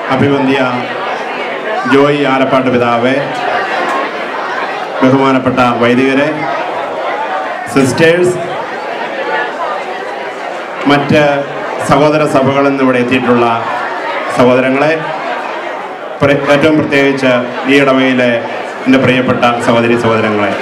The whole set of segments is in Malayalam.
അഭിവന്ധ്യ ജോയി ആലപ്പാട്ട് പിതാവെ ബഹുമാനപ്പെട്ട വൈദികരെ സിസ്റ്റേഴ്സ് മറ്റ് സഹോദര സഭകളിൽ നിന്ന് ഇവിടെ എത്തിയിട്ടുള്ള സഹോദരങ്ങളെ പ്ര- ഏറ്റവും പ്രത്യേകിച്ച് ഈ ഇടവയിലെ എൻ്റെ പ്രിയപ്പെട്ട സഹോദരി സഹോദരങ്ങളെ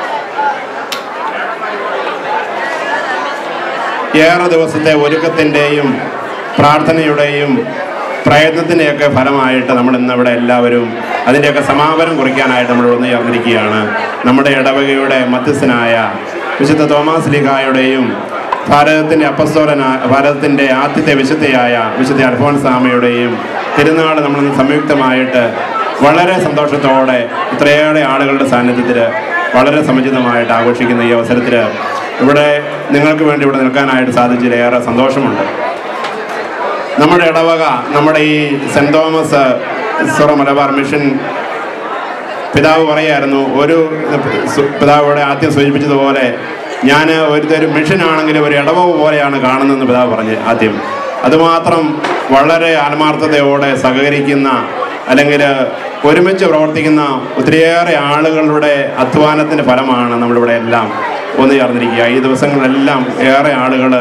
ഏറെ ദിവസത്തെ ഒരുക്കത്തിൻ്റെയും പ്രാർത്ഥനയുടെയും പ്രയത്നത്തിൻ്റെയൊക്കെ ഫലമായിട്ട് നമ്മൾ ഇന്ന് ഇവിടെ എല്ലാവരും അതിൻ്റെയൊക്കെ സമാപനം കുറിക്കാനായിട്ട് നമ്മൾ ഒന്ന് ചേർന്നിരിക്കുകയാണ് നമ്മുടെ ഇടവകയുടെ മധ്യസ്ഥനായ വിശുദ്ധ തോമാസ് ലിഹായുടെയും ഭാരതത്തിൻ്റെ അപ്പസ്തോലനായ ഭാരതത്തിൻ്റെ ആദ്യത്തെ വിശുദ്ധയായ വിശുദ്ധ അൽഫോൻസാമയുടെയും തിരുനാൾ നമ്മൾ സംയുക്തമായിട്ട് വളരെ സന്തോഷത്തോടെ ഇത്രയേറെ ആളുകളുടെ സാന്നിധ്യത്തിൽ വളരെ സമുചിതമായിട്ട് ആഘോഷിക്കുന്ന ഈ അവസരത്തിൽ ഇവിടെ നിങ്ങൾക്ക് വേണ്ടി ഇവിടെ നിൽക്കാനായിട്ട് സാധിച്ചതിൽ ഏറെ സന്തോഷമുണ്ട് നമ്മുടെ ഇടവക നമ്മുടെ ഈ saint Thomas Syro Malabar mission പിതാവ് പറയായിരുന്നു ഒരു സു- പിതാവ് ഇവിടെ ആദ്യം സൂചിപ്പിച്ചതുപോലെ ഞാൻ ഒരു ഒരു മിഷനാണെങ്കിലും ഒരു ഇടവക പോലെയാണ് കാണുന്നതെന്ന് പിതാവ് പറഞ്ഞ് ആദ്യം അതുമാത്രം വളരെ ആത്മാർത്ഥതയോടെ സഹകരിക്കുന്ന അല്ലെങ്കിൽ ഒരുമിച്ച് പ്രവർത്തിക്കുന്ന ഒത്തിരിയേറെ ആളുകളുടെ അധ്വാനത്തിൻ്റെ ഫലമാണ് നമ്മളിവിടെ എല്ലാം ഒന്ന് ചേർന്നിരിക്കുക ഈ ദിവസങ്ങളിലെല്ലാം ഏറെ ആളുകൾ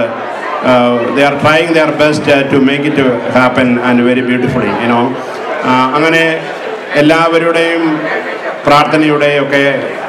they are trying their best to make it happen and very beautifully you know അങ്ങനെ എല്ലാവരുടെയും പ്രാർത്ഥനയുടെയും ഒക്കെ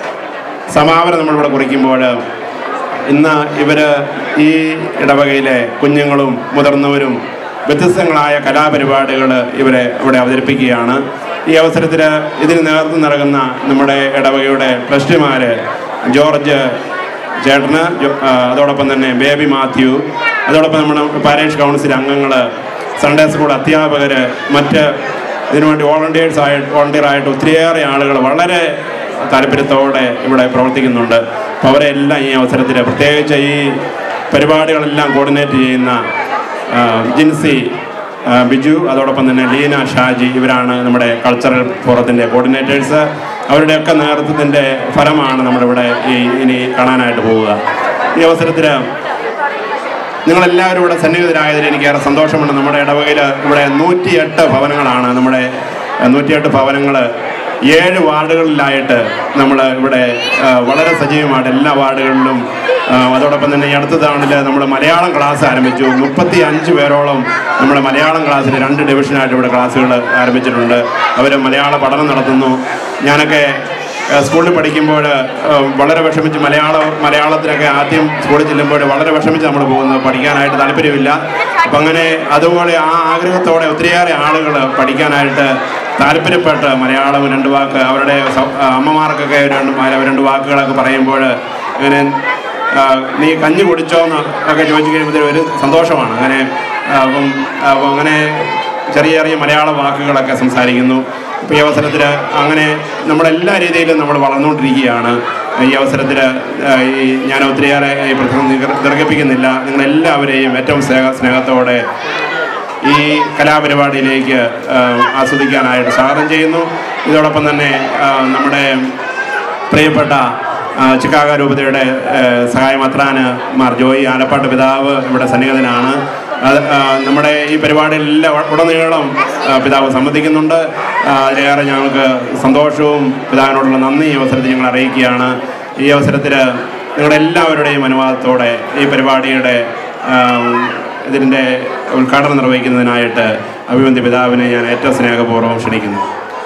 സമാപനം നമ്മളിവിടെ കുറിക്കുമ്പോൾ ഇന്ന് ഇവർ ഈ ഇടവകയിലെ കുഞ്ഞുങ്ങളും മുതിർന്നവരും വ്യത്യസ്തങ്ങളായ കലാപരിപാടികൾ ഇവരെ ഇവിടെ അവതരിപ്പിക്കുകയാണ് ഈ അവസരത്തിൽ ഇതിന് നേതൃത്വം നൽകുന്ന നമ്മുടെ ഇടവകയുടെ ട്രസ്റ്റിമാർ ജോർജ് ചേട്ടന് ജോ- ആ, അതോടൊപ്പം തന്നെ ബേബി മാത്യു അതോടൊപ്പം നമ്മുടെ പാരേഷ് കൗൺസിൽ അംഗങ്ങൾ സൺഡേ സ്കൂൾ അധ്യാപകർ മറ്റ് ഇതിനുവേണ്ടി വോളണ്ടിയേഴ്സ് ആയിട്ട് വോളണ്ടിയറായിട്ട് ഒത്തിരിയേറെ ആളുകൾ വളരെ താല്പര്യത്തോടെ ഇവിടെ പ്രവർത്തിക്കുന്നുണ്ട് അപ്പോൾ അവരെ എല്ലാം ഈ അവസരത്തിൽ പ്രത്യേകിച്ച് ഈ പരിപാടികളെല്ലാം കോർഡിനേറ്റ് ചെയ്യുന്ന ആ, ജിൻസി ആ, ബിജു അതോടൊപ്പം തന്നെ ലീന ഷാജി ഇവരാണ് നമ്മുടെ കൾച്ചറൽ ഫോറത്തിൻ്റെ കോർഡിനേറ്റേഴ്സ് അവരുടെയൊക്കെ നേതൃത്വത്തിൻ്റെ ഫലമാണ് നമ്മളിവിടെ ഈ ഇനി കാണാനായിട്ട് പോവുക ഈ അവസരത്തിൽ നിങ്ങളെല്ലാവരും ഇവിടെ സന്നിഹിതരായതിൽ എനിക്ക് ഏറെ സന്തോഷമുണ്ട് നമ്മുടെ ഇടവകയിൽ ഇവിടെ നൂറ്റിയെട്ട് ഭവനങ്ങളാണ് നമ്മുടെ നൂറ്റിയെട്ട് ഭവനങ്ങൾ ഏഴ് വാർഡുകളിലായിട്ട് നമ്മൾ ഇവിടെ ആ, വളരെ സജീവമായിട്ട് എല്ലാ വാർഡുകളിലും ആ, അതോടൊപ്പം തന്നെ ഈ അടുത്ത തവണയിൽ നമ്മൾ മലയാളം ക്ലാസ് ആരംഭിച്ചു മുപ്പത്തി അഞ്ച് പേരോളം നമ്മുടെ മലയാളം ക്ലാസ്സിൽ രണ്ട് ഡിവിഷനായിട്ട് ഇവിടെ ക്ലാസ്സുകൾ ആരംഭിച്ചിട്ടുണ്ട് അവർ മലയാള പഠനം നടത്തുന്നു ഞാനൊക്കെ ഏഹ് സ്കൂളിൽ പഠിക്കുമ്പോൾ ഏഹ് വളരെ വിഷമിച്ച് മലയാളം മലയാളത്തിലൊക്കെ ആദ്യം സ്കൂളിൽ ചെല്ലുമ്പോൾ വളരെ വിഷമിച്ച് നമ്മൾ പോകുന്നത് പഠിക്കാനായിട്ട് താല്പര്യമില്ല അപ്പം അങ്ങനെ അതുപോലെ ആ ആഗ്രഹത്തോടെ ഒത്തിരിയേറെ ആളുകൾ പഠിക്കാനായിട്ട് താല്പര്യപ്പെട്ട് മലയാളം രണ്ട് വാക്ക് അവരുടെ സ- അമ്മമാർക്കൊക്കെ രണ്ട് മല- രണ്ട് വാക്കുകളൊക്കെ പറയുമ്പോൾ ഇങ്ങനെ ആ, നീ കഞ്ഞി കുടിച്ചോന്ന് ഒക്കെ ചോദിച്ചു കഴിയുമ്പോൾ ഒരു സന്തോഷമാണ് അങ്ങനെ ആ, അപ്പം അപ്പം അങ്ങനെ ചെറിയ ചെറിയ മലയാള വാക്കുകളൊക്കെ സംസാരിക്കുന്നു ഇപ്പോൾ ഈ അവസരത്തിൽ അങ്ങനെ നമ്മളെല്ലാ രീതിയിലും നമ്മൾ വളർന്നുകൊണ്ടിരിക്കുകയാണ് ഈ അവസരത്തിൽ ഈ ഞാൻ ഒത്തിരിയേറെ ഈ പ്രസംഗം ദീർഘ- ദീർഘിപ്പിക്കുന്നില്ല നിങ്ങളെല്ലാവരെയും ഏറ്റവും സ്നേഹ സ്നേഹത്തോടെ ഈ കലാപരിപാടിയിലേക്ക് ആ, ആസ്വദിക്കാനായിട്ട് സ്വാഗതം ചെയ്യുന്നു ഇതോടൊപ്പം തന്നെ ആ, നമ്മുടെ പ്രിയപ്പെട്ട ആ, ചിക്കാഗോ രൂപതയുടെ ഏ, സഹായമത്രാന് മാർ ജോയി ആലപ്പാട്ട് പിതാവ് ഇവിടെ സന്നിഹിതനാണ് അത് ആ, നമ്മുടെ ഈ പരിപാടിയിലെല്ലാം ഉടനീളം ആ, പിതാവ് സംബന്ധിക്കുന്നുണ്ട് ആ, അതിലേറെ ഞങ്ങൾക്ക് സന്തോഷവും പിതാവിനോടുള്ള നന്ദി ഈ അവസരത്തിൽ ഞങ്ങൾ അറിയിക്കുകയാണ് ഈ അവസരത്തിൽ നിങ്ങളുടെ എല്ലാവരുടെയും അനുവാദത്തോടെ ഈ പരിപാടിയുടെ ആ, ഇതിൻ്റെ ഉദ്ഘാടനം നിർവഹിക്കുന്നതിനായിട്ട് അഭിവന്തി പിതാവിനെ ഞാൻ ഏറ്റവും സ്നേഹപൂർവ്വം ക്ഷണിക്കുന്നു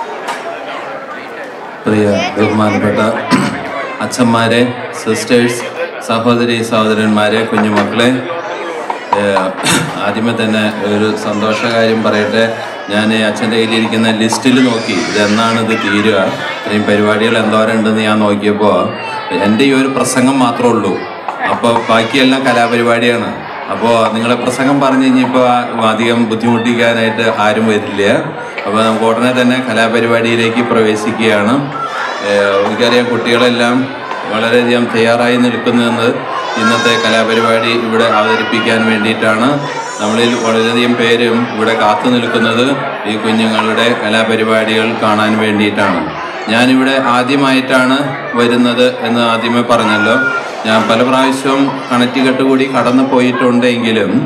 പ്രിയ ബഹുമാനപ്പെട്ട അച്ഛന്മാരെ സിസ്റ്റേഴ്സ് സഹോദരി സഹോദരന്മാരെ കുഞ്ഞുമക്കളെ ഏഹ്, ആദ്യമേ തന്നെ ഒരു സന്തോഷകാര്യം പറയട്ടെ ഞാൻ അച്ഛൻ്റെ കയ്യിലിരിക്കുന്ന ലിസ്റ്റിൽ നോക്കി ഇതെന്നാണ് ഇത് തീരുക ഇത്രയും പരിപാടികൾ എന്തോരം ഉണ്ടെന്ന് ഞാൻ നോക്കിയപ്പോൾ എൻ്റെ ഈ ഒരു പ്രസംഗം മാത്രമേ ഉള്ളൂ അപ്പോൾ ബാക്കിയെല്ലാം കലാപരിപാടിയാണ് അപ്പോൾ നിങ്ങളെ പ്രസംഗം പറഞ്ഞു കഴിഞ്ഞപ്പോൾ അധികം ബുദ്ധിമുട്ടിക്കാനായിട്ട് ആരും വരില്ല അപ്പോൾ നമുക്ക് ഉടനെ തന്നെ കലാപരിപാടിയിലേക്ക് പ്രവേശിക്കുകയാണ് ഏഹ് എനിക്കറിയാം കുട്ടികളെല്ലാം വളരെയധികം തയ്യാറായി നിൽക്കുന്നത് ഇന്നത്തെ കലാപരിപാടി ഇവിടെ അവതരിപ്പിക്കാൻ വേണ്ടിയിട്ടാണ് നമ്മളിൽ വളരെയധികം പേരും ഇവിടെ കാത്തു നിൽക്കുന്നത് ഈ കുഞ്ഞുങ്ങളുടെ കലാപരിപാടികൾ കാണാൻ വേണ്ടിയിട്ടാണ് ഞാനിവിടെ ആദ്യമായിട്ടാണ് വരുന്നത് എന്ന് ആദ്യമേ പറഞ്ഞല്ലോ ഞാൻ പല പ്രാവശ്യവും കണക്റ്റിക്കട്ട് കൂടി കടന്നു പോയിട്ടുണ്ടെങ്കിലും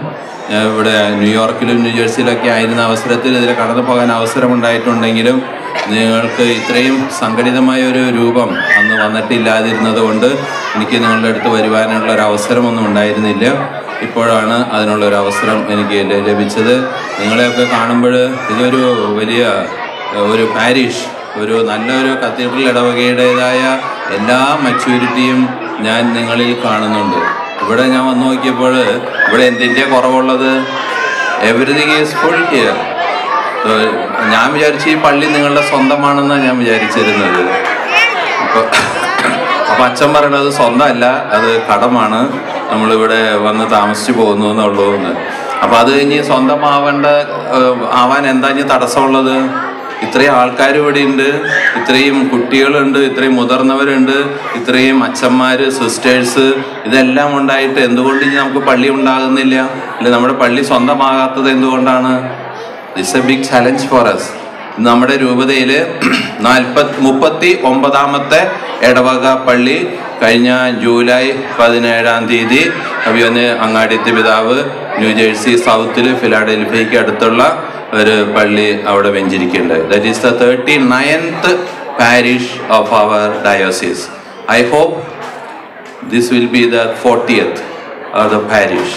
ഞാൻ ഇവിടെ ന്യൂയോർക്കിലും ന്യൂജേഴ്സിയിലൊക്കെ ആയിരുന്ന അവസരത്തിൽ ഇതിൽ കടന്നു പോകാൻ അവസരമുണ്ടായിട്ടുണ്ടെങ്കിലും നിങ്ങൾക്ക് ഇത്രയും സംഘടിതമായ ഒരു രൂപം അന്ന് വന്നിട്ടില്ലാതിരുന്നത് കൊണ്ട് എനിക്ക് നിങ്ങളുടെ അടുത്ത് വരുവാനുള്ള ഒരു അവസരമൊന്നും ഉണ്ടായിരുന്നില്ല ഇപ്പോഴാണ് അതിനുള്ള ഒരു അവസരം എനിക്ക് ല- ലഭിച്ചത് നിങ്ങളെയൊക്കെ കാണുമ്പോൾ ഇതൊരു വലിയ ഏഹ്, ഒരു പാരിഷ് ഒരു നല്ലൊരു കത്തീഡ്രൽ ഇടവകയുടേതായ എല്ലാ മച്യൂരിറ്റിയും ഞാൻ നിങ്ങളിൽ കാണുന്നുണ്ട് ഇവിടെ ഞാൻ വന്നു നോക്കിയപ്പോൾ ഇവിടെ എന്തിൻ്റെ കുറവുള്ളത് എവറിഥിങ് ഈസ് ഫുൾ ഹിയർ ഞാൻ വിചാരിച്ചു ഈ പള്ളി നിങ്ങളുടെ സ്വന്തമാണെന്നാണ് ഞാൻ വിചാരിച്ചിരുന്നത് അപ്പൊ അപ്പൊ അച്ഛൻ പറയണത് സ്വന്തമല്ല അത് കടമാണ് നമ്മളിവിടെ വന്ന് താമസിച്ചു പോകുന്നു എന്നുള്ളൂ എന്ന് അപ്പൊ അത് കഴിഞ്ഞ് സ്വന്തമാവേണ്ട ഏഹ്, ആവാൻ എന്താ ഇനി തടസ്സമുള്ളത് ഇത്രയും ആൾക്കാർ ഇവിടെ ഉണ്ട് ഇത്രയും കുട്ടികളുണ്ട് ഇത്രയും മുതിർന്നവരുണ്ട് ഇത്രയും അച്ഛന്മാര് സിസ്റ്റേഴ്സ് ഇതെല്ലാം ഉണ്ടായിട്ട് എന്തുകൊണ്ട് ഇനി നമുക്ക് പള്ളി ഉണ്ടാകുന്നില്ല അല്ലെ നമ്മുടെ പള്ളി സ്വന്തമാകാത്തത് എന്തുകൊണ്ടാണ് it's a big challenge for us നമ്മുടെ രൂപതയിൽ നാൽപ്പത്തി മുപ്പത്തി ഒമ്പതാമത്തെ ഇടവക പള്ളി കഴിഞ്ഞ ജൂലൈ പതിനേഴാം തീയതി അഭിയൊന്ന് അങ്ങാടിത്തെ പിതാവ് ന്യൂജേഴ്സി സൗത്തിൽ ഫിലാഡൽഫിയയ്ക്ക് അടുത്തുള്ള ഒരു പള്ളി അവിടെ വെഞ്ചിരിക്കുന്നുണ്ട് that is the thirty ninth parish of our diocese I hope this will be the fortieth of the parish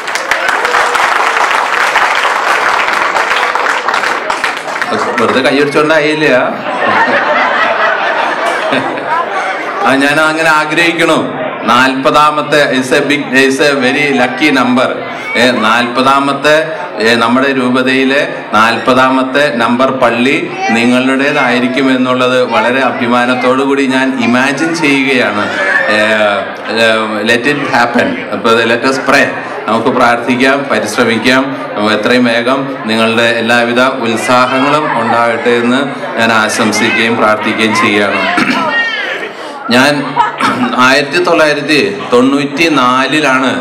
വെറുതെ കൈയടിച്ചോണ്ടായില്ല ആ ഞാൻ അങ്ങനെ ആഗ്രഹിക്കണു നാൽപ്പതാമത്തെ is a big is a very lucky number ഏ നാൽപ്പതാമത്തെ ഏ, നമ്മുടെ രൂപതയിലെ നാൽപ്പതാമത്തെ നമ്പർ പള്ളി നിങ്ങളുടേതായിരിക്കും എന്നുള്ളത് വളരെ അഭിമാനത്തോടു കൂടി ഞാൻ ഇമാജിൻ ചെയ്യുകയാണ് ലെറ്റ് ഇറ്റ് ഹാപ്പൻ അപ്പോൾ ലെറ്റ് us pray നമുക്ക് പ്രാർത്ഥിക്കാം പരിശ്രമിക്കാം നമുക്ക് എത്രയും വേഗം നിങ്ങളുടെ എല്ലാവിധ ഉത്സാഹങ്ങളും ഉണ്ടാകട്ടെ എന്ന് ഞാൻ ആശംസിക്കുകയും പ്രാർത്ഥിക്കുകയും ചെയ്യുകയാണ് ഞാൻ ആയിരത്തി തൊള്ളായിരത്തി തൊണ്ണൂറ്റി നാലിലാണ്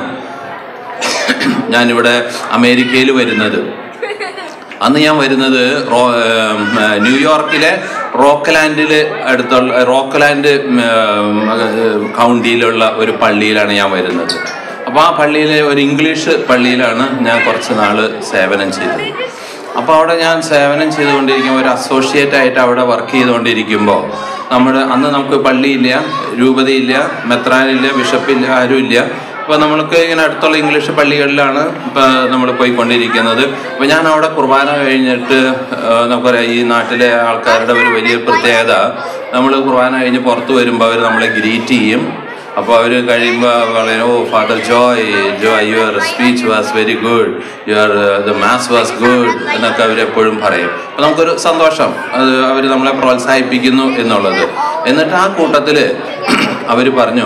ഞാനിവിടെ അമേരിക്കയിൽ വരുന്നത് അന്ന് ഞാൻ വരുന്നത് റോ ഏം, ഏ, ന്യൂയോർക്കിലെ റോക്കലാൻഡിൽ അടുത്തുള്ള റോക്കലാൻഡ് ഉം, ഏ, കൗണ്ടിയിലുള്ള ഒരു പള്ളിയിലാണ് ഞാൻ വരുന്നത് അപ്പോൾ ആ പള്ളിയിലെ ഒരു ഇംഗ്ലീഷ് പള്ളിയിലാണ് ഞാൻ കുറച്ച് നാൾ സേവനം ചെയ്തത് അപ്പോൾ അവിടെ ഞാൻ സേവനം ചെയ്തുകൊണ്ടിരിക്കുമ്പോൾ ഒരു അസോസിയേറ്റ് ആയിട്ട് അവിടെ വർക്ക് ചെയ്തുകൊണ്ടിരിക്കുമ്പോൾ നമ്മുടെ അന്ന് നമുക്ക് പള്ളിയില്ല രൂപതയില്ല മെത്രാനില്ല ബിഷപ്പില്ല ആരുമില്ല അപ്പോൾ നമ്മൾക്ക് ഇങ്ങനെ അടുത്തുള്ള ഇംഗ്ലീഷ് പള്ളികളിലാണ് ഇപ്പോൾ നമ്മൾ പോയിക്കൊണ്ടിരിക്കുന്നത് അപ്പോൾ ഞാൻ അവിടെ കുർബാന കഴിഞ്ഞിട്ട് ആ, നമുക്കറിയാം ഈ നാട്ടിലെ ആൾക്കാരുടെ ഒരു വലിയ പ്രത്യേകത നമ്മൾ കുർബാന കഴിഞ്ഞ് പുറത്ത് വരുമ്പോൾ അവർ നമ്മളെ ഗ്രീറ്റ് ചെയ്യും അപ്പോൾ അവർ കഴിയുമ്പോൾ പറയും oh father Joy Joy your speech was very good your the maths was good എന്നൊക്കെ അവരെപ്പോഴും പറയും അപ്പോൾ നമുക്കൊരു സന്തോഷം അത് അവർ നമ്മളെ പ്രോത്സാഹിപ്പിക്കുന്നു എന്നുള്ളത് എന്നിട്ട് ആ കൂട്ടത്തിൽ അവർ പറഞ്ഞു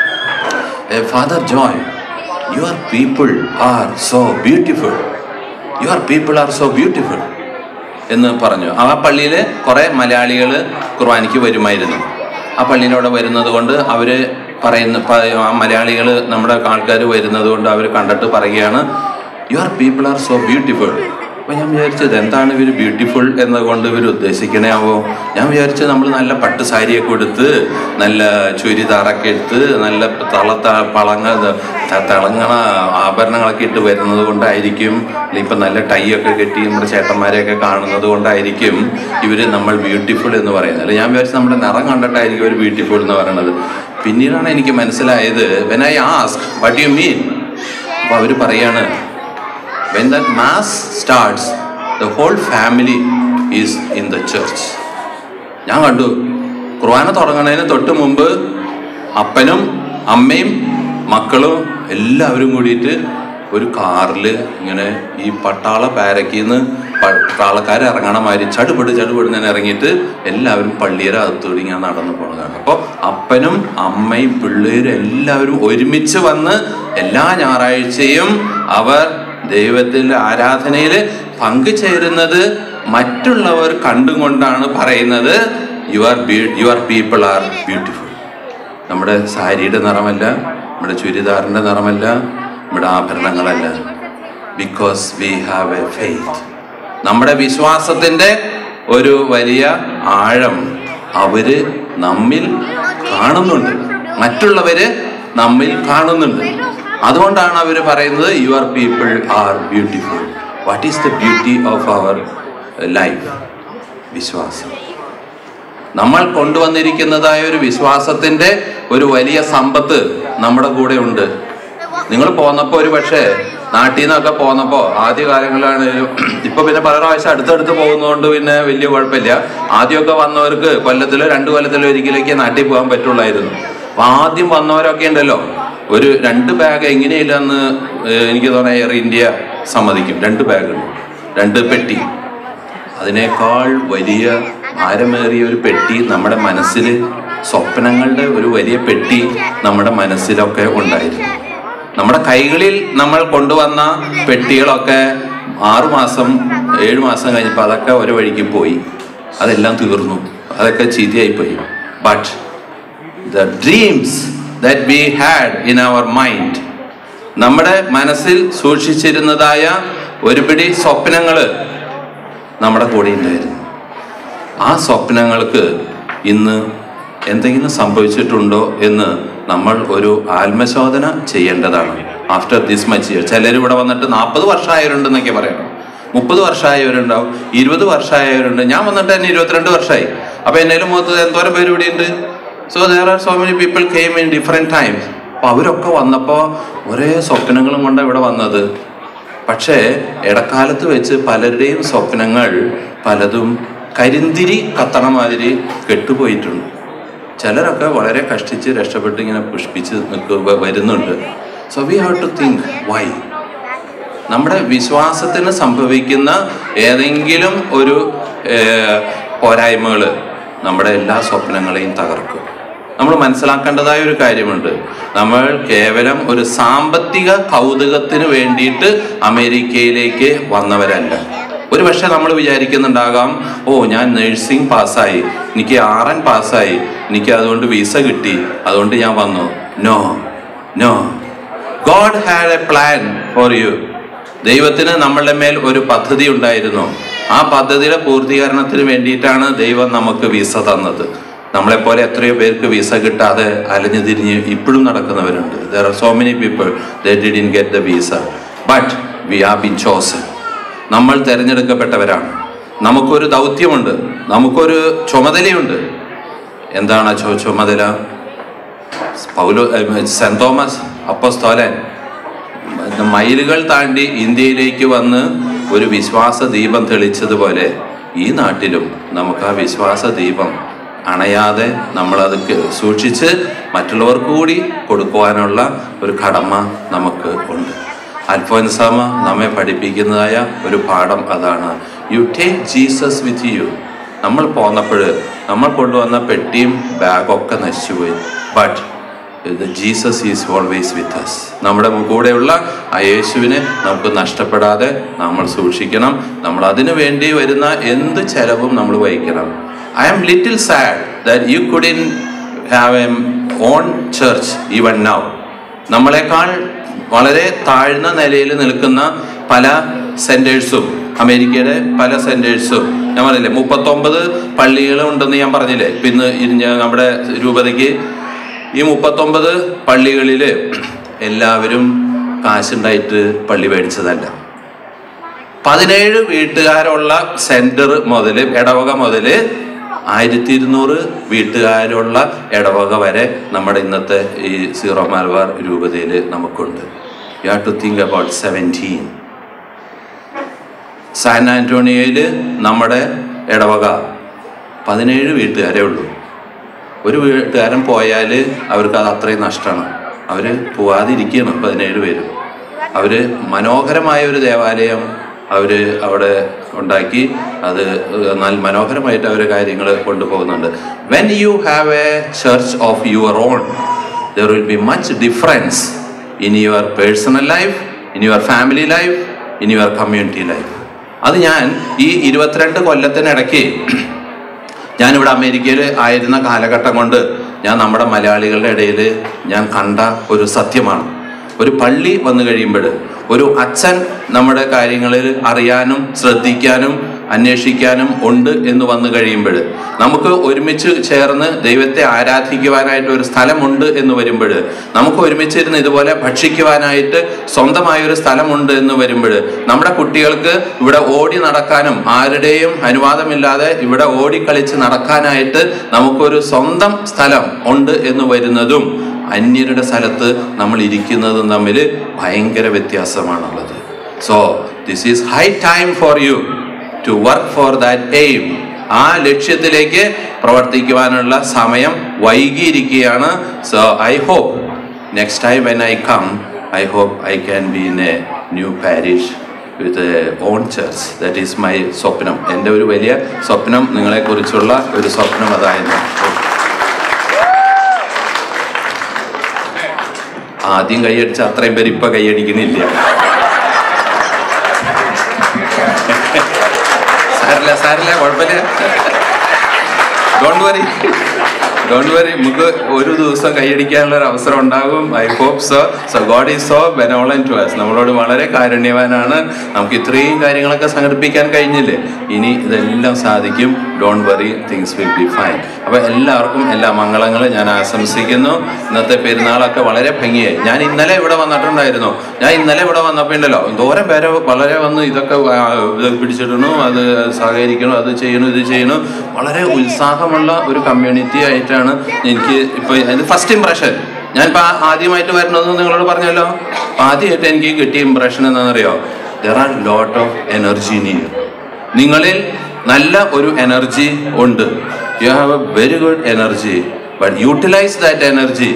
father Joy your people are so beautiful your people are so beautiful എന്ന് പറഞ്ഞു ആ പള്ളിയിൽ കുറേ മലയാളികൾ കുർബാനയ്ക്ക് വരുമായിരുന്നു ആ പള്ളിയിലൂടെ വരുന്നത് കൊണ്ട് അവർ പറയുന്ന പ- ആ മലയാളികൾ നമ്മുടെ ആൾക്കാർ വരുന്നത് കൊണ്ട് അവർ കണ്ടിട്ട് പറയുകയാണ് your people are so beautiful അപ്പോൾ ഞാൻ വിചാരിച്ചത് എന്താണ് ഇവർ ബ്യൂട്ടിഫുൾ എന്നതുകൊണ്ട് ഇവർ ഉദ്ദേശിക്കണേ ആവോ ഞാൻ വിചാരിച്ചത് നമ്മൾ നല്ല പട്ട് സാരിയൊക്കെ എടുത്ത് നല്ല ചുരിദാറൊക്കെ എടുത്ത് നല്ല തളത്ത പളങ്ങ ത- തിളങ്ങണ ആഭരണങ്ങളൊക്കെ ഇട്ട് വരുന്നത് കൊണ്ടായിരിക്കും അല്ലെ ഇപ്പം നല്ല ടൈ ഒക്കെ കെട്ടി നമ്മുടെ ചേട്ടന്മാരെയൊക്കെ കാണുന്നത് കൊണ്ടായിരിക്കും ഇവർ നമ്മൾ ബ്യൂട്ടിഫുൾ എന്ന് പറയുന്നത് അല്ലെ ഞാൻ വിചാരിച്ചു നമ്മുടെ നിറം കണ്ടിട്ടായിരിക്കും ഒരു ബ്യൂട്ടിഫുൾ എന്ന് പറയുന്നത് പിന്നീടാണ് എനിക്ക് മനസ്സിലായത് when I ask what you mean അപ്പോൾ അവർ പറയാണ് when that mass starts the whole family is in the church ഞാൻ കണ്ടു കുർബാന തുടങ്ങുന്നതിന് തൊട്ട് മുമ്പ് അപ്പനും അമ്മയും മക്കളും എല്ലാവരും കൂടിയിട്ട് ഒരു കാറിൽ ഇങ്ങനെ ഈ പട്ടാള പാരക്കിന്ന് പട്ടാളക്കാർ ഇറങ്ങണ മാതിരി ചടുപട് ചടുപട് ഞാൻ ഇറങ്ങിയിട്ട് എല്ലാവരും പള്ളിയുടെ അകത്തൂടി ഞാൻ നടന്നു പോണതാണ് അപ്പോൾ അപ്പനും അമ്മയും പിള്ളേരും എല്ലാവരും ഒരുമിച്ച് വന്ന് എല്ലാ ഞായറാഴ്ചയും അവർ ദൈവത്തിന്റെ ആരാധനയിൽ പങ്കുചേരുന്നത് മറ്റുള്ളവർ കണ്ടുകൊണ്ടാണ് പറയുന്നത് your your people are beautiful നമ്മുടെ സാരിയുടെ നിറമല്ല നമ്മുടെ ചുരിദാറിന്റെ നിറമല്ല നമ്മുടെ ആഭരണങ്ങളല്ല because we have a faith നമ്മുടെ വിശ്വാസത്തിന്റെ ഒരു വലിയ ആഴം അവര് നമ്മിൽ കാണുന്നുണ്ട് മറ്റുള്ളവര് നമ്മിൽ കാണുന്നുണ്ട് അതുകൊണ്ടാണ് അവർ പറയുന്നത് your people are beautiful what is the beauty of our life വിശ്വാസം നമ്മൾ കൊണ്ടുവന്നിരിക്കുന്നതായ ഒരു വിശ്വാസത്തിന്റെ ഒരു വലിയ സമ്പത്ത് നമ്മുടെ കൂടെ ഉണ്ട് നിങ്ങൾ പോന്നപ്പോൾ ഒരു പക്ഷേ നാട്ടിൽ നിന്നൊക്കെ പോന്നപ്പോൾ ആദ്യ കാലങ്ങളിലാണെങ്കിലും ഇപ്പൊ പിന്നെ പല പ്രാവശ്യം അടുത്തടുത്ത് പോകുന്നതുകൊണ്ട് പിന്നെ വലിയ കുഴപ്പമില്ല ആദ്യമൊക്കെ വന്നവർക്ക് കൊല്ലത്തിലോ രണ്ട് കൊല്ലത്തിലോ ഒരിക്കലേക്ക് നാട്ടിൽ പോകാൻ പറ്റുള്ളായിരുന്നു അപ്പൊ ആദ്യം വന്നവരൊക്കെ ഉണ്ടല്ലോ ഒരു രണ്ട് ബാഗ് എങ്ങനെയില്ലെന്ന് എനിക്ക് തോന്നുന്നത് എയർ ഇന്ത്യ സമ്മതിക്കും രണ്ട് ബാഗുണ്ട് രണ്ട് പെട്ടി അതിനേക്കാൾ വലിയ ഭാരമേറിയ ഒരു പെട്ടി നമ്മുടെ മനസ്സിൽ സ്വപ്നങ്ങളുടെ ഒരു വലിയ പെട്ടി നമ്മുടെ മനസ്സിലൊക്കെ ഉണ്ടായിരുന്നു നമ്മുടെ കൈകളിൽ നമ്മൾ കൊണ്ടുവന്ന പെട്ടികളൊക്കെ ആറുമാസം ഏഴു മാസം കഴിഞ്ഞപ്പോൾ അതൊക്കെ ഒരു വഴിക്ക് പോയി അതെല്ലാം തീർന്നു അതൊക്കെ ചീത്തയായിപ്പോയി but the dreams that we had in our mind നമ്മുടെ മനസ്സിൽ സൂക്ഷിച്ചിരുന്നതായ ഒരുപിടി സ്വപ്നങ്ങൾ നമ്മുടെ കൂടെ ഉണ്ടായിരുന്നു ആ സ്വപ്നങ്ങൾക്ക് ഇന്ന് എന്തെങ്കിലും സംഭവിച്ചിട്ടുണ്ടോ എന്ന് നമ്മൾ ഒരു ആത്മശോധന ചെയ്യേണ്ടതാണ് ആഫ്റ്റർ ദിസ് മച്ച് ഇയർ ചിലർ ഇവിടെ വന്നിട്ട് നാൽപ്പത് വർഷമായവരുണ്ടെന്നൊക്കെ പറയണം മുപ്പത് വർഷമായവരുണ്ടാവും ഇരുപത് വർഷമായവരുണ്ട് ഞാൻ വന്നിട്ട് തന്നെ ഇരുപത്തിരണ്ട് വർഷമായി അപ്പൊ എന്നേലും മുഖത്ത് എന്തോരം പേര് ഇവിടെ ഉണ്ട് so there are so many people came in different times അപ്പൊ അവരൊക്കെ വന്നപ്പോൾ ഒരേ സ്വപ്നങ്ങളും കൊണ്ടാണ് ഇവിടെ വന്നത് പക്ഷേ ഇടക്കാലത്ത് വെച്ച് പലരുടെയും സ്വപ്നങ്ങൾ പലതും കരിന്തിരി കത്തണ മാതിരി കെട്ടുപോയിട്ടുണ്ട് ചിലരൊക്കെ വളരെ കഷ്ടിച്ച് രക്ഷപ്പെട്ട് ഇങ്ങനെ പുഷ്പിച്ച് നിൽക്കുക വരുന്നുണ്ട് so we have to think why നമ്മുടെ വിശ്വാസത്തിന് സംഭവിക്കുന്ന ഏതെങ്കിലും ഒരു പോരായ്മകൾ നമ്മുടെ എല്ലാ സ്വപ്നങ്ങളെയും തകർക്കും നമ്മൾ മനസ്സിലാക്കേണ്ടതായ ഒരു കാര്യമുണ്ട് നമ്മൾ കേവലം ഒരു സാമ്പത്തിക കൗതുകത്തിന് വേണ്ടിയിട്ട് അമേരിക്കയിലേക്ക് വന്നവരല്ല ഒരു പക്ഷെ നമ്മൾ വിചാരിക്കുന്നുണ്ടാകാം ഓ ഞാൻ നഴ്സിംഗ് പാസ്സായി എനിക്ക് ആറൻ പാസ്സായി എനിക്ക് അതുകൊണ്ട് വിസ കിട്ടി അതുകൊണ്ട് ഞാൻ വന്നു no no God had a plan for you ദൈവത്തിന് നമ്മളുടെ മേൽ ഒരു പദ്ധതി ഉണ്ടായിരുന്നു ആ പദ്ധതിയുടെ പൂർത്തീകരണത്തിന് വേണ്ടിയിട്ടാണ് ദൈവം നമുക്ക് വിസ തന്നത് നമ്മളെപ്പോലെ എത്രയോ പേർക്ക് വിസ കിട്ടാതെ അലഞ്ഞു തിരിഞ്ഞ് ഇപ്പോഴും നടക്കുന്നവരുണ്ട് there are so many people the didn't get the visa but we are been chosen നമ്മൾ തിരഞ്ഞെടുക്കപ്പെട്ടവരാണ് നമുക്കൊരു ദൗത്യമുണ്ട് നമുക്കൊരു ചുമതലയുണ്ട് എന്താണ് ആ ചു- ചുമതല പൗലോ സെന്റ് തോമസ് അപ്പസ്തോലൻ മൈലുകൾ താണ്ടി ഇന്ത്യയിലേക്ക് വന്ന് ഒരു വിശ്വാസ ദീപം തെളിച്ചതുപോലെ ഈ നാട്ടിലും നമുക്ക് ആ വിശ്വാസ ദീപം അണയാതെ നമ്മളത് ക- സൂക്ഷിച്ച് മറ്റുള്ളവർക്ക് കൂടി കൊടുക്കുവാനുള്ള ഒരു കടമ നമുക്ക് ഉണ്ട് അൽഫോൻസാമ നമ്മെ പഠിപ്പിക്കുന്നതായ ഒരു പാഠം അതാണ് you take Jesus with you നമ്മൾ പോന്നപ്പോൾ നമ്മൾ കൊണ്ടുവന്ന പെട്ടിയും ബാഗൊക്കെ നശിച്ചുപോയി but Jesus is always with us നമ്മുടെ കൂടെയുള്ള ആ യേശുവിനെ നമുക്ക് നഷ്ടപ്പെടാതെ നമ്മൾ സൂക്ഷിക്കണം നമ്മൾ അതിനു വേണ്ടി വരുന്ന എന്ത് ചെലവും നമ്മൾ വഹിക്കണം I am little sad that you couldn't have a own church even now നമ്മളെക്കാൾ വളരെ താഴ്ന്ന നിലയിൽ നിൽക്കുന്ന പല സെന്റേഴ്സും അമേരിക്കയുടെ പല സെന്റേഴ്സും ഞാൻ പറഞ്ഞില്ലേ മുപ്പത്തൊമ്പത് പള്ളികളും ഉണ്ടെന്ന് ഞാൻ പറഞ്ഞില്ലേ ഇപ്പം ഇന്ന് ഇരിഞ്ഞ നമ്മുടെ രൂപതയ്ക്ക് ഈ മുപ്പത്തൊമ്പത് പള്ളികളിൽ എല്ലാവരും കാശുണ്ടായിട്ട് പള്ളി മേടിച്ചതല്ല പതിനേഴ് വീട്ടുകാരുള്ള സെന്റർ മുതൽ ഇടവക മുതൽ ആയിരത്തി ഇരുന്നൂറ് വീട്ടുകാരുള്ള ഇടവക വരെ നമ്മുടെ ഇന്നത്തെ ഈ സീറോ മലബാർ രൂപതയിൽ നമുക്കുണ്ട് you have to think about seventeen San ആന്റോണിയയിൽ നമ്മുടെ ഇടവക പതിനേഴ് വീട്ടുകാരേ ഉള്ളൂ ഒരു വീട്ടുകാരൻ പോയാൽ അവർക്ക് അത് അത്രയും നഷ്ടമാണ് അവർ പോവാതിരിക്കുകയാണ് പതിനേഴ് പേര് അവർ മനോഹരമായ ഒരു ദേവാലയം അവർ അവിടെ ഉണ്ടാക്കി അത് നല്ല മനോഹരമായിട്ട് അവർ കാര്യങ്ങൾ കൊണ്ടുപോകുന്നുണ്ട് when you have a church of your own there will be much difference in your personal life in your family life in your community life അത് ഞാൻ ഈ ഇരുപത്തിരണ്ട് കൊല്ലത്തിനിടയ്ക്ക് ഞാനിവിടെ അമേരിക്കയിൽ ആയിരുന്ന കാലഘട്ടം കൊണ്ട് ഞാൻ നമ്മുടെ മലയാളികളുടെ ഇടയിൽ ഞാൻ കണ്ട ഒരു സത്യമാണ് ഒരു പള്ളി വന്നു കഴിയുമ്പോൾ ഒരു അച്ഛൻ നമ്മുടെ കാര്യങ്ങളിൽ അറിയാനും ശ്രദ്ധിക്കാനും അന്വേഷിക്കാനും ഉണ്ട് എന്ന് വന്നു കഴിയുമ്പോൾ നമുക്ക് ഒരുമിച്ച് ചേർന്ന് ദൈവത്തെ ആരാധിക്കുവാനായിട്ട് ഒരു സ്ഥലമുണ്ട് എന്ന് വരുമ്പോൾ നമുക്ക് ഒരുമിച്ചിരുന്ന് ഇതുപോലെ ഭക്ഷിക്കുവാനായിട്ട് സ്വന്തമായ ഒരു സ്ഥലമുണ്ട് എന്ന് വരുമ്പോൾ നമ്മുടെ കുട്ടികൾക്ക് ഇവിടെ ഓടി നടക്കാനും ആരുടെയും അനുവാദമില്ലാതെ ഇവിടെ ഓടിക്കളിച്ച് നടക്കാനായിട്ട് നമുക്കൊരു സ്വന്തം സ്ഥലം ഉണ്ട് എന്ന് വരുന്നതും അന്യരുടെ സ്ഥലത്ത് നമ്മൾ ഇരിക്കുന്നതും തമ്മിൽ ഭയങ്കര വ്യത്യാസമാണുള്ളത് so this is high time for you to work for that aim ആ ലക്ഷ്യത്തിലേക്ക് പ്രവർത്തിക്കുവാനുള്ള സമയം വൈകിയിരിക്കുകയാണ് so I hope next time when I come I hope I can be in a new parish with own church that is my സ്വപ്നം എൻ്റെ ഒരു വലിയ സ്വപ്നം നിങ്ങളെക്കുറിച്ചുള്ള ഒരു സ്വപ്നം അതായിരുന്നു ആദ്യം കൈയടിച്ച അത്രയും പേര് ഇപ്പൊ കൈയടിക്കണില്ല സാരില്ല സാരില്ല കുഴപ്പമില്ല ഡോണ്ട് വറി ഡോണ്ട് വറി നമുക്ക് ഒരു ദിവസം കൈയടിക്കാനുള്ള ഒരു അവസരം ഉണ്ടാകും I hope so so God is so benevolent to us നമ്മളോട് വളരെ കാരുണ്യവാനാണ് നമുക്ക് ഇത്രയും കാര്യങ്ങളൊക്കെ സംഘടിപ്പിക്കാൻ കഴിഞ്ഞില്ലേ ഇനി ഇതെല്ലാം സാധിക്കും don't worry things will be fine അപ്പോൾ എല്ലാവർക്കും എല്ലാ മംഗളങ്ങളും ഞാൻ ആശംസിക്കുന്നു ഇന്നത്തെ പെരുന്നാളൊക്കെ വളരെ ഭംഗിയായി ഞാൻ ഇന്നലെ ഇവിടെ വന്നിട്ടുണ്ടായിരുന്നു ഞാൻ ഇന്നലെ ഇവിടെ വന്നപ്പോൾ ഉണ്ടല്ലോ ദൂരം പേരെ വളരെ വന്ന് ഇതൊക്കെ ആ, ഇത് പിടിച്ചിടണു അത് സഹകരിക്കണം അത് ചെയ്യണു ഇത് ചെയ്യണു വളരെ ഉത്സാഹമുള്ള ഒരു കമ്മ്യൂണിറ്റി ആയിട്ടാണ് എനിക്ക് ഇപ്പോൾ അതിന് ഫസ്റ്റ് ഇംപ്രഷൻ ഞാനിപ്പോൾ ആദ്യമായിട്ട് വരണമെന്ന് നിങ്ങളോട് പറഞ്ഞല്ലോ അപ്പൊ ആദ്യമായിട്ട് എനിക്ക് കിട്ടിയ ഇംപ്രഷൻ എന്താണെന്നറിയോ there are lot of energy in you നിങ്ങളിൽ നല്ല ഒരു എനർജി ഉണ്ട് you have a very good energy but utilize that energy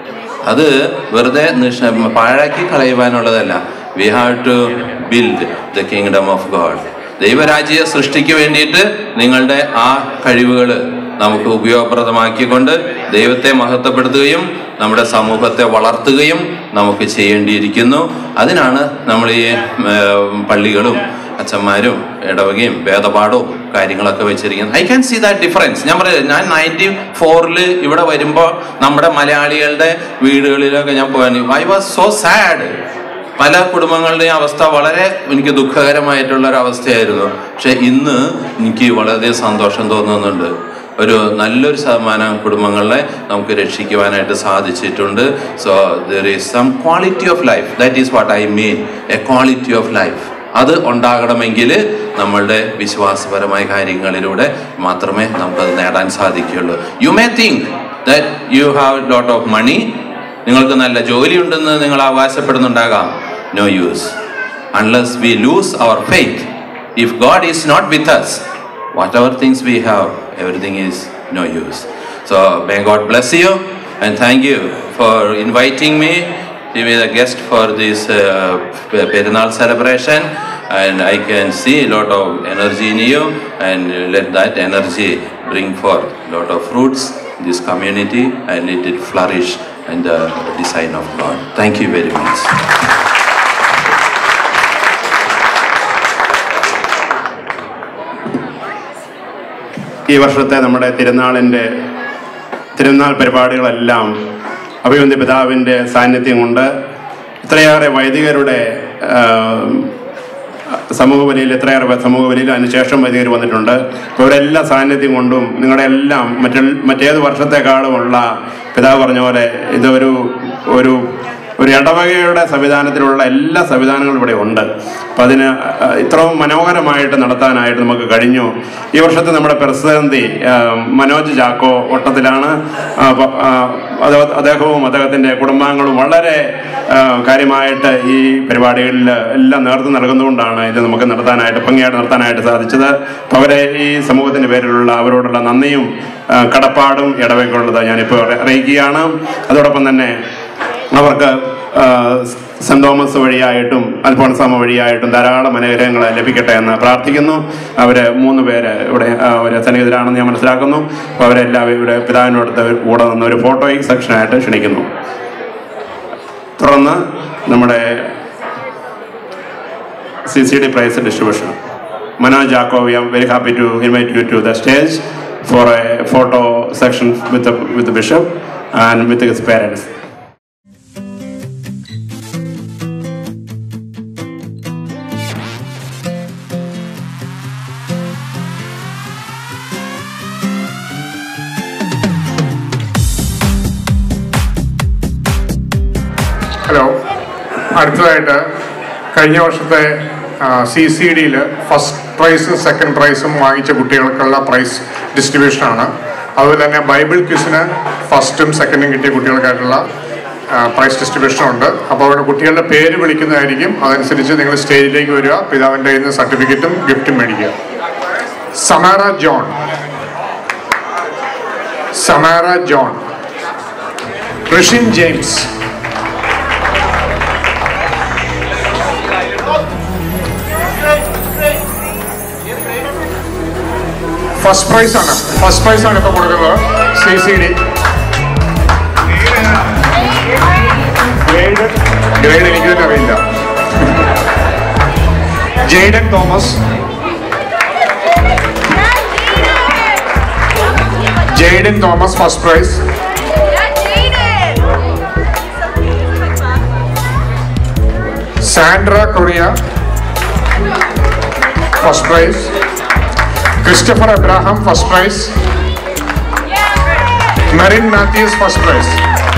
അത് വെറുതെ നിഷ പാഴാക്കി കളയുവാനുള്ളതല്ല we have to build the kingdom of God ദൈവരാജ്യ സൃഷ്ടിക്ക് വേണ്ടിയിട്ട് നിങ്ങളുടെ ആ കഴിവുകൾ നമുക്ക് ഉപയോഗപ്രദമാക്കിക്കൊണ്ട് ദൈവത്തെ മഹത്വപ്പെടുത്തുകയും നമ്മുടെ സമൂഹത്തെ വളർത്തുകയും നമുക്ക് ചെയ്യേണ്ടിയിരിക്കുന്നു അതിനാണ് നമ്മൾ ഈ ഏർ, പള്ളികളും അച്ഛന്മാരും ഇടവകയും ഭേദപാഠവും കാര്യങ്ങളൊക്കെ വെച്ചിരിക്കുന്നത് I can see that difference ഞാൻ പറയാം ഞാൻ നയൻറ്റി ഫോറിൽ ഇവിടെ വരുമ്പോൾ നമ്മുടെ മലയാളികളുടെ വീടുകളിലൊക്കെ ഞാൻ പോകാൻ ഐ വാസ് സോ സാഡ് പല കുടുംബങ്ങളുടെയും അവസ്ഥ വളരെ എനിക്ക് ദുഃഖകരമായിട്ടുള്ള ഒരു അവസ്ഥയായിരുന്നു പക്ഷെ ഇന്ന് എനിക്ക് വളരെ സന്തോഷം തോന്നുന്നുണ്ട് ഒരു നല്ലൊരു ശതമാനം കുടുംബങ്ങളെ നമുക്ക് രക്ഷിക്കുവാനായിട്ട് സാധിച്ചിട്ടുണ്ട് so there is some quality of life that is what I mean a quality of life അത് ഉണ്ടാകണമെങ്കിൽ നമ്മളുടെ വിശ്വാസപരമായ കാര്യങ്ങളിലൂടെ മാത്രമേ നമുക്കത് നേടാൻ സാധിക്കുകയുള്ളൂ you may think that you have lot of money നിങ്ങൾക്ക് നല്ല ജോലി ഉണ്ടെന്ന് നിങ്ങൾ അവകാശപ്പെടുന്നുണ്ടാകാം no use unless we lose our faith if God is not with us whatever things we have everything is no use so may God bless you and thank you for inviting me to be the guest for this uh, Perinal celebration and I can see a lot of energy in you and let that energy bring forth a lot of fruits in this community and let it flourish in the design of God. Thank you very much. ഈ വർഷത്തെ നമ്മുടെ തിരുനാളിൻ്റെ തിരുനാൾ പരിപാടികളെല്ലാം അഭിവന്തി പിതാവിൻ്റെ സാന്നിധ്യം കൊണ്ട് ഇത്രയേറെ വൈദികരുടെ ആ, സമൂഹ ബലിയിൽ ഇത്രയേറെ സമൂഹ ബലിയിൽ അതിനുശേഷം വൈദികർ വന്നിട്ടുണ്ട് അപ്പോൾ ഇവരെല്ലാം സാന്നിധ്യം കൊണ്ടും നിങ്ങളുടെ എല്ലാം മറ്റു മറ്റേത് വർഷത്തെക്കാളുമുള്ള പിതാവ് പറഞ്ഞ പോലെ ഇതൊരു ഒരു ഒരു ഇടവകയുടെ സംവിധാനത്തിലുള്ള എല്ലാ സംവിധാനങ്ങളും ഇവിടെ ഉണ്ട് അപ്പം അതിന് അഹ്, ഇത്രയും മനോഹരമായിട്ട് നടത്താനായിട്ട് നമുക്ക് കഴിഞ്ഞു ഈ വർഷത്തെ നമ്മുടെ പ്രസിഡന്തി ആഹ്, മനോജ് ചാക്കോ ഒട്ടത്തിലാണ് ആ, പ- ആ, അത് അദ്ദേഹവും അദ്ദേഹത്തിൻ്റെ കുടുംബാംഗങ്ങളും വളരെ ആഹ്, കാര്യമായിട്ട് ഈ പരിപാടികളിൽ എല്ലാം നേതൃത്വം നൽകുന്നതുകൊണ്ടാണ് ഇത് നമുക്ക് നടത്താനായിട്ട് ഭംഗിയായിട്ട് നടത്താനായിട്ട് സാധിച്ചത് അപ്പോൾ അവരെ ഈ സമൂഹത്തിൻ്റെ പേരിലുള്ള അവരോടുള്ള നന്ദിയും ആഹ്, കടപ്പാടും ഇടവയ്ക്കുള്ളത് ഞാനിപ്പോൾ അറി- അറിയിക്കുകയാണ് അതോടൊപ്പം തന്നെ അവർക്ക് ആ, സെന്റ് തോമസ് വഴിയായിട്ടും അൽഫോൺസാമ വഴിയായിട്ടും ധാരാളം അനുഗ്രഹങ്ങൾ ലഭിക്കട്ടെ എന്ന് പ്രാർത്ഥിക്കുന്നു അവര് മൂന്ന് പേര് ഇവിടെ ആ, ഒരു സന്നിഹിതരാണെന്ന് ഞാൻ മനസ്സിലാക്കുന്നു അപ്പോൾ അവരെല്ലാം ഇവിടെ പിതാവിനോടത്ത് കൂടെ നിന്ന് ഒരു ഫോട്ടോയിക് സെക്ഷനായിട്ട് ക്ഷണിക്കുന്നു തുടർന്ന് നമ്മുടെ C C D prize distribution Manoj ജാക്കോ we am very happy to invite you to the stage for a photo section with with bishop and with his parents hello അടുത്തതായിട്ട് കഴിഞ്ഞ വർഷത്തെ സി സി ഡിയിൽ ഫസ്റ്റ് പ്രൈസും സെക്കൻഡ് പ്രൈസും വാങ്ങിച്ച കുട്ടികൾക്കുള്ള പ്രൈസ് ഡിസ്ട്രിബ്യൂഷനാണ് അതുപോലെ തന്നെ ബൈബിൾ ക്വിസിന് ഫസ്റ്റും സെക്കൻഡും കിട്ടിയ കുട്ടികൾക്കായിട്ടുള്ള പ്രൈസ് ഡിസ്ട്രിബ്യൂഷൻ ഉണ്ട് അപ്പോൾ അവിടെ കുട്ടികളുടെ പേര് വിളിക്കുന്നതായിരിക്കും അതനുസരിച്ച് നിങ്ങൾ സ്റ്റേജിലേക്ക് വരിക പിതാവിൻ്റെ കയ്യിൽ നിന്ന് സർട്ടിഫിക്കറ്റും ഗിഫ്റ്റും മേടിക്കുക Samara John Samara John Rishin James first prize ആണ് ഫസ്റ്റ് പ്രൈസ് ആണ് ഇപ്പൊ കൊടുക്കുന്നത് C C D grade grade എനിക്ക് തന്നെ അറിയില്ല Jaden Thomas Jaden Thomas first prize Sandra Correa first prize Christopher Abraham first prize Merin Mathews first prize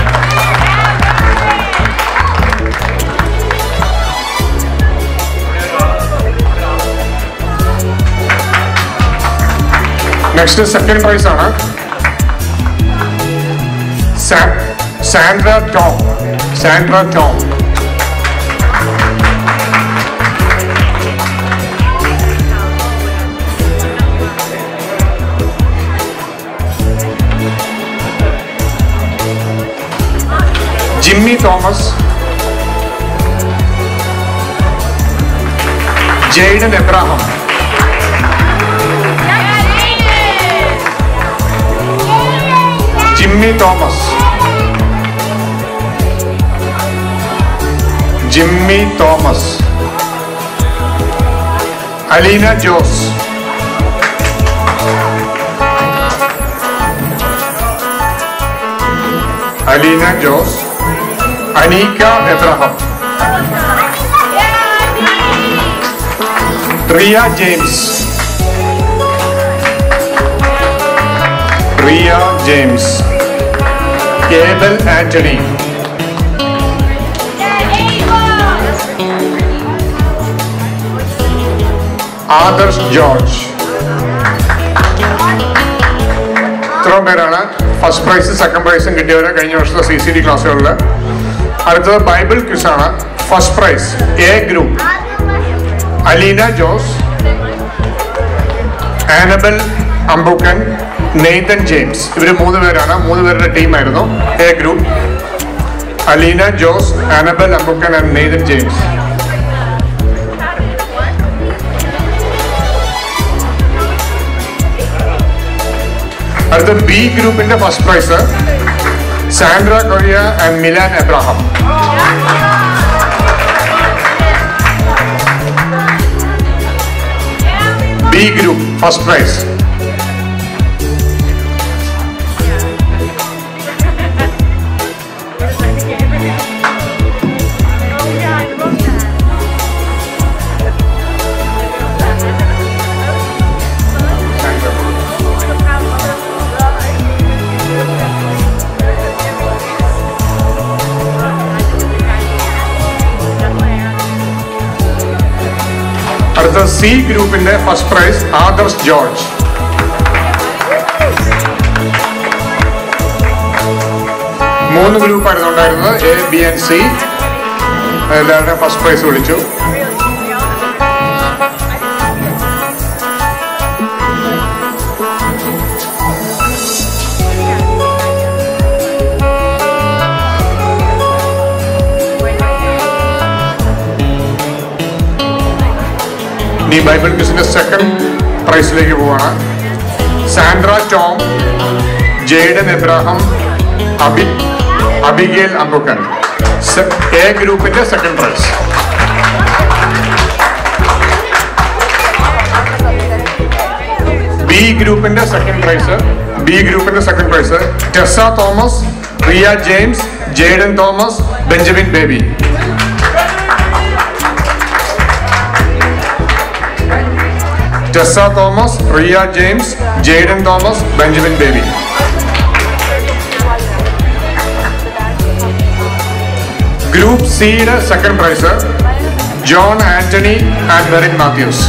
next second prize ആണ് സാ- Sandra Tom Sandra Tom Jimmy Thomas Jaden Abraham Jimmy Thomas Jimmy Thomas Aleena Jose Aleena Jose Anika Abraham Riya James Riya James കേബൽ ആന്റണി ആദർശ് ജോർജ് ഇത്രയും പേരാണ് ഫസ്റ്റ് പ്രൈസും സെക്കൻഡ് പ്രൈസും കിട്ടിയവര് കഴിഞ്ഞ വർഷത്തെ സി സി ഡി ക്ലാസ്സുകളിൽ അടുത്തത് ബൈബിൾ ക്വിസാണ് first prize A group Aleena Jose Annabel Ambukkan Nathan James ഇവർ മൂന്ന് പേരാണ് മൂന്ന് പേരുടെ ടീമായിരുന്നു A group Aleena Jose Annabel Ambukkan and Nathan James അടുത്ത ബി ഗ്രൂപ്പിന്റെ first prize Sandra Correa and Milan Abraham B group first prize അടുത്ത സി ഗ്രൂപ്പിന്റെ ഫസ്റ്റ് പ്രൈസ് ആദർശ് ജോർജ് മൂന്ന് ഗ്രൂപ്പായിരുന്നു ഉണ്ടായിരുന്നത് എ ബി ആൻഡ് സി എല്ലാവരുടെയും ഫസ്റ്റ് പ്രൈസ് വിളിച്ചു ഇനി ബൈബിൾ ക്വിസിന്റെ സെക്കൻഡ് പ്രൈസിലേക്ക് പോവാണ് Sandra Tom Jaden Abraham Abi Abigail Ambukkan A ഗ്രൂപ്പിന്റെ സെക്കൻഡ് പ്രൈസ് ബി ഗ്രൂപ്പിന്റെ സെക്കൻഡ് പ്രൈസ് ബി ഗ്രൂപ്പിന്റെ second prize Tessa Thomas Riya James Jaden Thomas Benjamin Baby Tessa Thomas Riya James Jaden Thomas Benjamin Baby group സിയുടെ second prize John Antony and Merin Mathews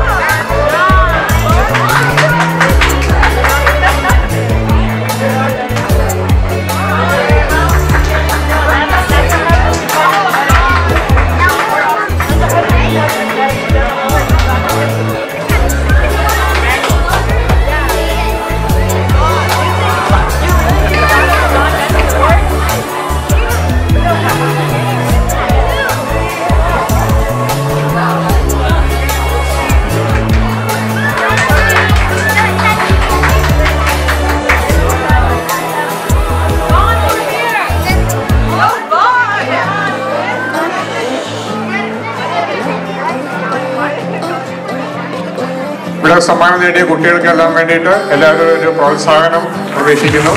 ഇവിടെ സമ്മാനം നേടിയ കുട്ടികൾക്കെല്ലാം വേണ്ടിയിട്ട് എല്ലാവരും ഒരു പ്രോത്സാഹനം പ്രതീക്ഷിക്കുന്നു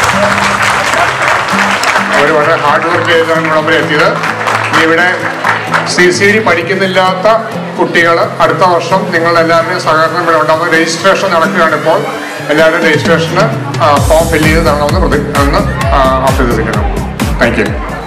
അവർ വളരെ ഹാർഡ് വർക്ക് ചെയ്താണ് ഇവിടെ മുമ്പിൽ എത്തിയത് ഇനി ഇവിടെ സി സി ഡി പഠിക്കുന്നില്ലാത്ത കുട്ടികൾ അടുത്ത വർഷം നിങ്ങൾ എല്ലാവരുടെയും സഹകരണം ഇവിടെ ഉണ്ടാകുന്ന രജിസ്ട്രേഷൻ നടക്കുകയാണ് ഇപ്പോൾ എല്ലാവരുടെയും രജിസ്ട്രേഷന് ഫോം ഫില്ല് ചെയ്ത് തരണമെന്ന് പ്രതി എന്ന് അഭ്യർത്ഥിക്കുന്നു താങ്ക് യു